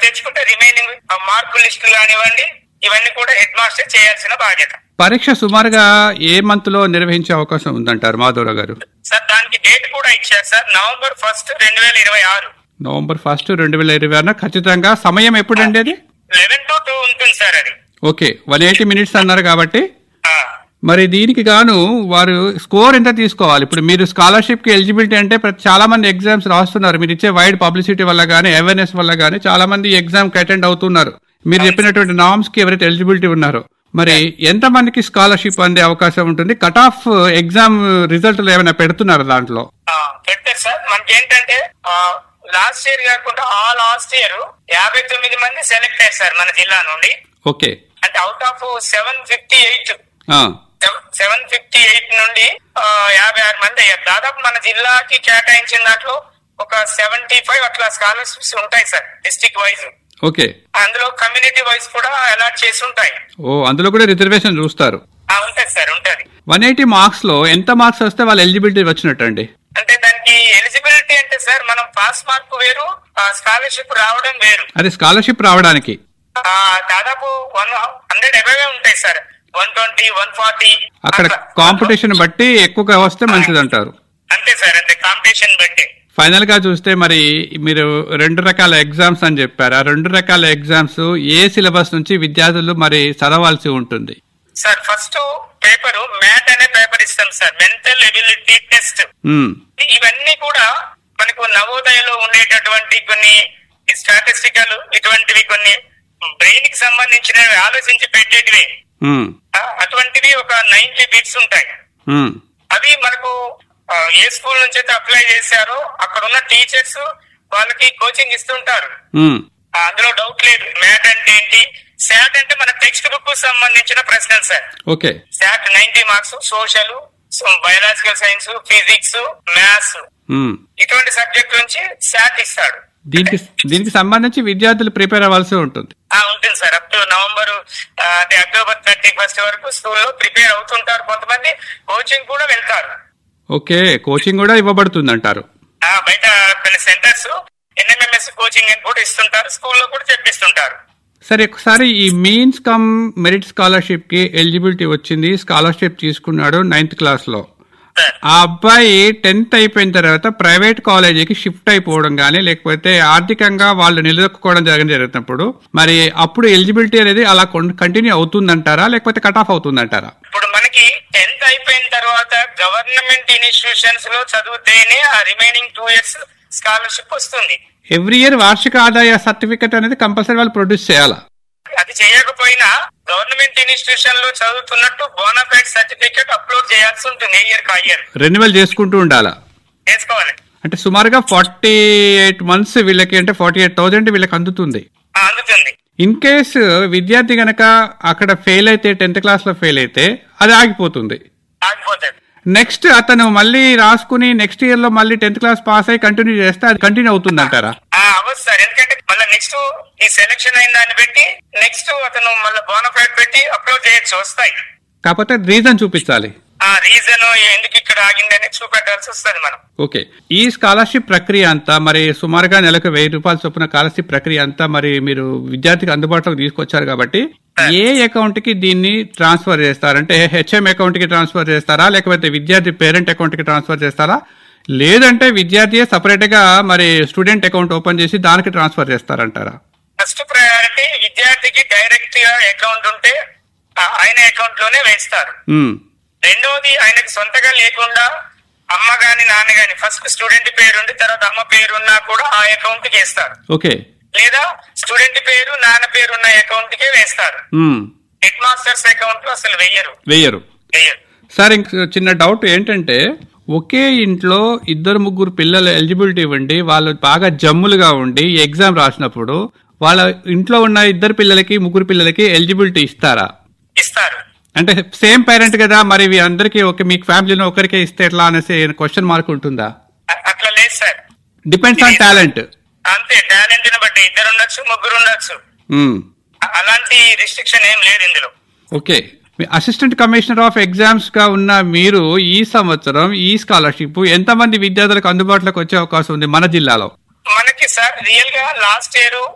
తెచ్చుకుంటే remaining mark లిస్టులు కానివ్వండి ఇవన్నీ కూడా హెడ్ మాస్టర్ చేయాల్సిన బాధ్యత పరీక్ష సుమారుగా ఏ మంత్ లో నిర్వహించే అవకాశం ఉందంటారు మాధవరావు గారు సార్ దానికి డేట్ కూడా ఇచ్చారు సార్ నవంబర్ ఫస్ట్ రెండు వేల ఇరవై ఆరు నవంబర్ ఫస్ట్ రెండు వేల ఇరవై ఆరున ఖచ్చితంగా సమయం ఎప్పుడండి అది లెవెన్ టు టూ ఉంటుంది సార్ అది ఓకే వన్ ఎయిటీ మినిట్స్ అన్నారు కాబట్టి ఆ, మరి దీనికి గాను వారు స్కోర్ ఎంత తీసుకోవాలి ఇప్పుడు మీరు స్కాలర్షిప్ కి ఎలిజిబిలిటీ అంటే ప్రతి- చాలా మంది ఎగ్జామ్స్ రాస్తున్నారు మీరు ఇచ్చే వైడ్ పబ్లిసిటీ వల్ల గానీ అవేర్నెస్ వల్ల గానీ చాలా మంది ఎగ్జామ్ కి అటెండ్ అవుతున్నారు మీరు చెప్పినటువంటి నామ్స్ కి ఎవరైతే ఎలిజిబిలిటీ ఉన్నారో మరి ఎంత మందికి స్కాలర్షిప్ అందే అవకాశం ఉంటుంది కట్ ఆఫ్ ఎగ్జామ్ రిజల్ట్ ఏమైనా పెడుతున్నారు దాంట్లో ఆ, పెట్టారు సార్ మనకి ఏంటంటే లాస్ట్ ఇయర్ కాకుండా ఆ లాస్ట్ ఇయర్ యాభై తొమ్మిది మంది సెలెక్ట్ అయ్యారు సార్ మన జిల్లా నుండి ఓకే అంటే out of seven fifty eight ఆ, సెవెన్ ఫిఫ్టీ ఎయిట్ నుండి ఆ, యాభై ఆరు మంది అయ్యారు దాదాపు మన జిల్లాకి కేటాయించిన దాంట్లో ఒక సెవెంటీ ఫైవ్ అట్లా స్కాలర్షిప్స్ ఉంటాయి సార్ డిస్టిక్ వైజ్ ఓకే అందులో కమ్యూనిటీ వైజ్ కూడా అలాట్ చేసి ఉంటాయి ఓ అందులో కూడా రిజర్వేషన్ చూస్తారు ఆ, ఉంటది సార్ ఉంటది వన్ ఎయిటీ మార్క్స్ లో ఎంత మార్క్స్ వస్తే వాళ్ళ ఎలిజిబిలిటీ వచ్చినట్టు అండి అంటే దానికి ఎలిజిబిలిటీ అంటే సార్ మనం పాస్ మార్క్ వేరు స్కాలర్షిప్ రావడం వేరు అది స్కాలర్షిప్ రావడానికి ఆ, దాదాపు వన్ హండ్రెడ్ అబవే ఉంటాయి sir one twenty one forty అక్కడ కాంపిటీషన్ బట్టి ఎక్కువగా వస్తే మంచిది అంటారు అంతే సార్ అంతే కాంపిటీషన్ బట్టి ఫైనల్ గా చూస్తే మరి మీరు రెండు రకాల ఎగ్జామ్స్ అని చెప్పారు ఆ రెండు రకాల ఎగ్జామ్స్ ఏ సిలబస్ నుంచి విద్యార్థులు మరి చదవాల్సి ఉంటుంది సార్ ఫస్ట్ పేపర్ మ్యాట్ అనే పేపర్ ఇస్తాం sir mental ability test um, ఇవన్నీ కూడా మనకు నవోదయలో ఉండేటటువంటి కొన్ని స్టాటిస్టికల్ ఇటువంటివి కొన్ని బ్రెయిన్ కి సంబంధించినవి ఆలోచించి పెట్టేటివి ఉమ్, ఆ, అటువంటివి ఒక నైన్టీ బిట్స్ ఉంటాయి ఉమ్, అవి మనకు ఆ, ఏ స్కూల్ నుంచి అయితే అప్లై చేశారో అక్కడ ఉన్న టీచర్స్ వాళ్ళకి కోచింగ్ ఇస్తుంటారు ఉమ్, ఆ, అందులో డౌట్ లేదు మ్యాట్ అంటే ఏంటి శాట్ అంటే మన టెక్స్ట్ బుక్ సంబంధించిన ప్రశ్నలు sir okay SAT ninety marks social biological science physics maths um. ఇటువంటి సబ్జెక్ట్ నుంచి శాట్ ఇస్తాడు దీనికి దీనికి సంబంధించి విద్యార్థులు ప్రిపేర్ అవ్వాల్సి ఉంటుంది ఆ ఉంటుంది సార్ అప్ టు నవంబర్ ఆ, అంటే అక్టోబర్ థర్టీ ఫస్ట్ వరకు స్కూల్లో ప్రిపేర్ అవుతుంటారు కొంతమంది కోచింగ్ కూడా వెళ్తారు ఓకే కోచింగ్ కూడా ఇవ్వబడుతుంది అంటారు ఆ, బయట కొన్ని సెంటర్స్ ఎన్ఎంఎంఎస్ కోచింగ్ అని కూడా ఇస్తుంటారు స్కూల్లో కూడా చెప్పిస్తుంటారు సరే ఒకసారి ఈ మీన్స్ కమ్ మెరిట్ స్కాలర్షిప్ కి ఎలిజిబిలిటీ వచ్చింది స్కాలర్షిప్ తీసుకున్నాడు నైన్త్ క్లాస్ లో సార్ ఆ అబ్బాయి టెన్త్ అయిపోయిన తర్వాత ప్రైవేట్ కాలేజీకి షిఫ్ట్ అయిపోవడం కానీ లేకపోతే ఆర్థికంగా వాళ్ళు నిలదొక్కుకోవడం జరగడం జరుగుతున్నప్పుడు మరి అప్పుడు ఎలిజిబిలిటీ అనేది అలా కంటిన్యూ అవుతుందంటారా లేకపోతే కట్ ఆఫ్ అవుతుందంటారా ఇప్పుడు మనకి టెన్త్ అయిపోయిన తర్వాత గవర్నమెంట్ ఇన్స్టిట్యూషన్స్ లో చదివితేనే ఆ రిమైనింగ్ టూ ఇయర్స్ స్కాలర్షిప్ వస్తుంది ఎవ్రీ ఇయర్ వార్షిక ఆదాయ సర్టిఫికెట్ అనేది కంపల్సరీ వాళ్ళు ప్రొడ్యూస్ చేయాలా అది చేయకపోయినా గవర్నమెంట్ ఇన్స్టిట్యూషన్ లో చదువుతున్నట్టు బోనాఫైడ్ సర్టిఫికేట్ అప్లోడ్ చేయాల్సి ఉంటుంది ఏ ఇయర్ కా ఇయర్ రెన్యువల్ చేసుకుంటూ ఉండాలా చేసుకోవాలి అంటే సుమారుగా ఫార్టీ ఎయిట్ మంత్స్ వీళ్ళకి అంటే ఫార్టీ ఎయిట్ థౌజండ్ వీళ్ళకి అందుతుంది ఆ, అందుతుంది ఇన్ కేస్ విద్యార్థి గనక అక్కడ ఫెయిల్ అయితే టెన్త్ క్లాస్ లో ఫెయిల్ అయితే అది ఆగిపోతుంది ఆగిపోతుంది నెక్స్ట్ అతను మళ్ళీ రాసుకుని నెక్స్ట్ ఇయర్ లో మళ్ళీ టెన్త్ క్లాస్ పాస్ అయ్యి కంటిన్యూ చేస్తే అది కంటిన్యూ అవుతుంది అంటారా ఆ, అవ్వదు సార్ ఎందుకంటే మళ్ళీ నెక్స్ట్ ఈ సెలక్షన్ అయిన దాన్ని పెట్టి నెక్స్ట్ అతను మళ్ళీ బోనాఫైడ్ పెట్టి అప్లోడ్ చేయొచ్చు వస్తాయి కాకపోతే రీజన్ చూపించాలి ఆ రీజన్ ఎందుకు ఇక్కడ ఆగింది అనేది చూపెట్టాల్సి వస్తుంది మనం ఓకే ఈ స్కాలర్షిప్ ప్రక్రియ అంతా మరి సుమారుగా నెలకు వెయ్యి రూపాయల చొప్పున స్కాలర్షిప్ ప్రక్రియ అంతా మరి మీరు విద్యార్థికి అందుబాటులోకి తీసుకొచ్చారు కాబట్టి ఏ అకౌంట్ కి దీన్ని ట్రాన్స్ఫర్ చేస్తారంటే హెచ్ఎం అకౌంట్ కి ట్రాన్స్ఫర్ చేస్తారా లేకపోతే విద్యార్థి పేరెంట్ అకౌంట్ కి ట్రాన్స్ఫర్ చేస్తారా లేదంటే విద్యార్థియే సపరేట్ గా మరి స్టూడెంట్ అకౌంట్ ఓపెన్ చేసి దానికి ట్రాన్స్ఫర్ చేస్తారంటారా ఫస్ట్ ప్రయారిటీ విద్యార్థికి డైరెక్ట్ గా అకౌంట్ ఉంటే ఆ, ఆయన అకౌంట్ లోనే వేస్తారు ఉమ్, రెండోది ఆయనకి సొంతగా లేకుండా అమ్మ గాని నాన్న గాని ఫస్ట్ స్టూడెంట్ పేరు ఉండి తర్వాత అమ్మ పేరు ఉన్నా కూడా ఆ అకౌంట్ కి వేస్తారు ఓకే లేదా స్టూడెంట్ పేరు నాన్న పేరు ఉన్న అకౌంట్ కే వేస్తారు ఉమ్, హెడ్ మాస్టర్స్ అకౌంట్ లో అసలు వెయ్యరు వెయ్యరు వెయ్యరు సార్ ఇంక చిన్న డౌట్ ఏంటంటే ఒకే ఇంట్లో ఇద్దరు ముగ్గురు పిల్లలు ఎలిజిబిలిటీ ఇవ్వండి వాళ్ళు బాగా జమ్ములుగా ఉండి ఎగ్జామ్ రాసినప్పుడు వాళ్ళ ఇంట్లో ఉన్న ఇద్దరు పిల్లలకి ముగ్గురు పిల్లలకి ఎలిజిబిలిటీ ఇస్తారా ఇస్తారు అంటే సేమ్ పేరెంట్ కదా మరి ఇవి అందరికీ ఒక మీ ఫ్యామిలీలో ఒకరికే ఇస్తే ఎట్లా అనేసి క్వశ్చన్ మార్క్ ఉంటుందా అ- అట్లా లేదు సార్ డిపెండ్స్ ఆన్ టాలెంట్ అంతే టాలెంట్ ని బట్టి ఇద్దరు ఉండొచ్చు ముగ్గురు ఉండొచ్చు అ- అలాంటి రిస్ట్రిక్షన్ ఏం లేదు ఇందులో ఓకే మీ అసిస్టెంట్ కమిషనర్ ఆఫ్ ఎగ్జామ్స్ గా ఉన్న మీరు ఈ సంవత్సరం ఈ స్కాలర్షిప్ ఎంతమంది విద్యార్థులకు అందుబాటులోకి వచ్చే అవకాశం ఉంది మన జిల్లాలో మనకి సార్ రియల్ గా లాస్ట్ ఇయర్